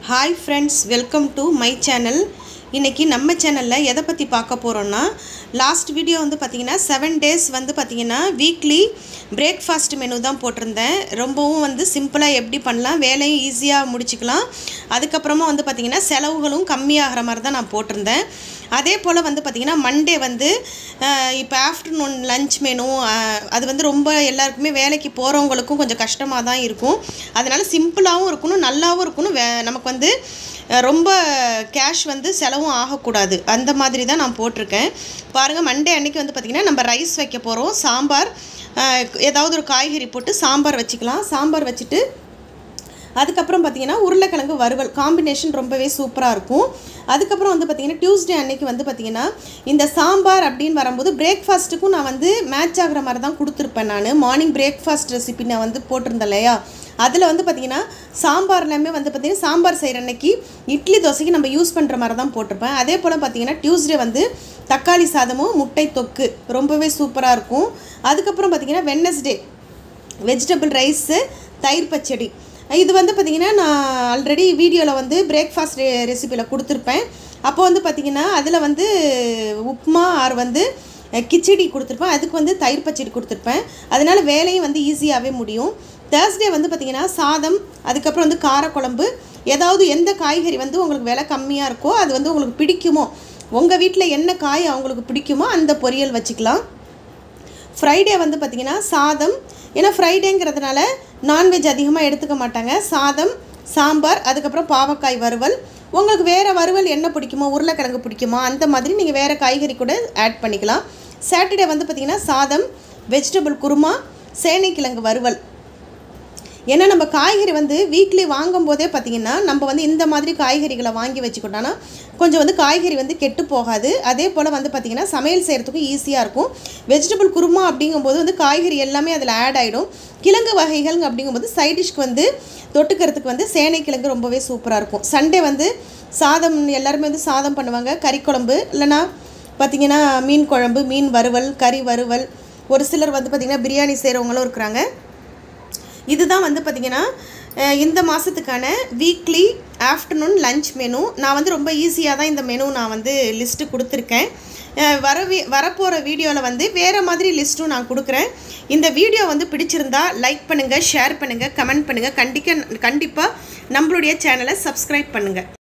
hi friends welcome to my channel இன்றைக்கி நம்ம சேனலில் எதை பற்றி பார்க்க போகிறோன்னா லாஸ்ட் வீடியோ வந்து பார்த்திங்கன்னா செவன் டேஸ் வந்து பார்த்திங்கன்னா வீக்லி பிரேக்ஃபாஸ்ட் மெனு தான் போட்டிருந்தேன் ரொம்பவும் வந்து சிம்பிளாக எப்படி பண்ணலாம் வேலையும் ஈஸியாக முடிச்சுக்கலாம் அதுக்கப்புறமா வந்து பார்த்திங்கன்னா செலவுகளும் கம்மியாகிற மாதிரி தான் நான் போட்டிருந்தேன் அதே போல் வந்து பார்த்திங்கன்னா மண்டே வந்து இப்போ ஆஃப்டர்நூன் லஞ்ச் மெனு அது வந்து ரொம்ப எல்லாருக்குமே வேலைக்கு போகிறவங்களுக்கும் கொஞ்சம் கஷ்டமாக தான் இருக்கும் அதனால் சிம்பிளாகவும் இருக்கணும் நல்லாவும் இருக்கணும் வே நமக்கு வந்து அஹ், ரொம்ப கேஷ் வந்து செலவும் ஆகக்கூடாது அந்த மாதிரி தான் நான் போட்டிருக்கேன் பாருங்கள் மண்டே அன்னைக்கு வந்து பார்த்திங்கன்னா நம்ம ரைஸ் வைக்க போகிறோம் சாம்பார் அஹ், ஏதாவது ஒரு காய்கறி போட்டு சாம்பார் வச்சுக்கலாம் சாம்பார் வச்சுட்டு அதுக்கப்புறம் பார்த்தீங்கன்னா உருளைக்கிழங்கு வறுவல் காம்பினேஷன் ரொம்பவே சூப்பராக இருக்கும் அதுக்கப்புறம் வந்து பார்த்திங்கன்னா டியூஸ்டே அன்னைக்கு வந்து பார்த்திங்கன்னா இந்த சாம்பார் அப்படின்னு வரும்போது பிரேக்ஃபாஸ்ட்டுக்கும் நான் வந்து மேட்ச் ஆகிற மாதிரி தான் கொடுத்துருப்பேன் நான் மார்னிங் பிரேக்ஃபாஸ்ட் ரெசிபி நான் வந்து போட்டிருந்தேன் இல்லையா அதில் வந்து பார்த்திங்கன்னா சாம்பார் எல்லாமே வந்து பார்த்திங்கன்னா சாம்பார் செய்கிற அன்னைக்கு இட்லி தோசைக்கு நம்ம யூஸ் பண்ணுற மாதிரி தான் போட்டிருப்பேன் அதே போல் பார்த்திங்கன்னா டியூஸ்டே வந்து தக்காளி சாதமும் முட்டை தொக்கு ரொம்பவே சூப்பராக இருக்கும் அதுக்கப்புறம் பார்த்திங்கன்னா வெட்னஸ்டே வெஜிடபிள் ரைஸு தயிர் பச்சடி இது வந்து பார்த்திங்கன்னா நான் ஆல்ரெடி வீடியோவில் வந்து பிரேக்ஃபாஸ்ட் ரெ ரெசிப்பியில் கொடுத்துருப்பேன் அப்போ வந்து பார்த்திங்கன்னா அதில் வந்து உப்மா ஆர் வந்து அஹ், கிச்சடி கொடுத்துருப்பேன் அதுக்கு வந்து தயிர் பச்சடி கொடுத்துருப்பேன் அதனால் வேலையும் வந்து ஈஸியாகவே முடியும் தேர்ஸ்டே வந்து பார்த்திங்கன்னா சாதம் அதுக்கப்புறம் வந்து காரக்குழம்பு ஏதாவது எந்த காய்கறி வந்து உங்களுக்கு விலை கம்மியாக இருக்கோ அது வந்து உங்களுக்கு பிடிக்குமோ உங்கள் வீட்டில் என்ன காய் அவங்களுக்கு பிடிக்குமோ அந்த பொரியல் வச்சுக்கலாம் ஃப்ரைடே வந்து பார்த்திங்கன்னா சாதம் ஏன்னா ஃப்ரைடேங்கிறதுனால நான்வெஜ் அதிகமாக எடுத்துக்க மாட்டாங்க சாதம் சாம்பார் அதுக்கப்புறம் பாவக்காய் வறுவல் உங்களுக்கு வேறு வறுவல் என்ன பிடிக்குமோ உருளைக்கிழங்கு பிடிக்குமா அந்த மாதிரி நீங்கள் வேறு காய்கறி கூட ஆட் பண்ணிக்கலாம் சாட்டர்டே வந்து பார்த்திங்கன்னா சாதம் வெஜிடபிள் குருமா சேனைக்கிழங்கு வறுவல் ஏன்னா நம்ம காய்கறி வந்து வீக்லி வாங்கும் போதே பார்த்திங்கன்னா நம்ம வந்து இந்த மாதிரி காய்கறிகளை வாங்கி வச்சுக்கிட்டோன்னா கொஞ்சம் வந்து காய்கறி வந்து கெட்டு போகாது அதே போல் வந்து பார்த்திங்கன்னா சமையல் செய்கிறதுக்கும் ஈஸியாக இருக்கும் வெஜிடபிள் குருமா அப்படிங்கும்போது வந்து காய்கறி எல்லாமே அதில் ஆட் ஆகிடும் கிழங்கு வகைகள் அப்படிங்கும்போது சைட் டிஷ்க்கு வந்து தொட்டுக்கிறதுக்கு வந்து சேனை கிழங்கு ரொம்பவே சூப்பராக இருக்கும் சண்டே வந்து சாதம் எல்லாருமே வந்து சாதம் பண்ணுவாங்க கறி குழம்பு இல்லைன்னா பார்த்திங்கன்னா மீன் குழம்பு மீன் வறுவல் கறி வறுவல் ஒரு சிலர் வந்து பார்த்திங்கன்னா பிரியாணி செய்கிறவங்களும் இருக்கிறாங்க இதுதான் வந்து பார்த்திங்கன்னா அஹ், இந்த மாதத்துக்கான வீக்லி ஆஃப்டர்நூன் லஞ்ச் மெனு நான் வந்து ரொம்ப ஈஸியாக தான் இந்த மெனு நான் வந்து லிஸ்ட்டு கொடுத்துருக்கேன் அஹ், வரவே வரப்போகிற வீடியோவில் வந்து வேறு மாதிரி லிஸ்ட்டும் நான் கொடுக்குறேன் இந்த வீடியோ வந்து பிடிச்சிருந்தா லைக் பண்ணுங்கள் ஷேர் பண்ணுங்கள் கமெண்ட் பண்ணுங்கள் கண்டிக்க கண்டிப்பாக நம்மளுடைய சேனலை சப்ஸ்கிரைப் பண்ணுங்கள்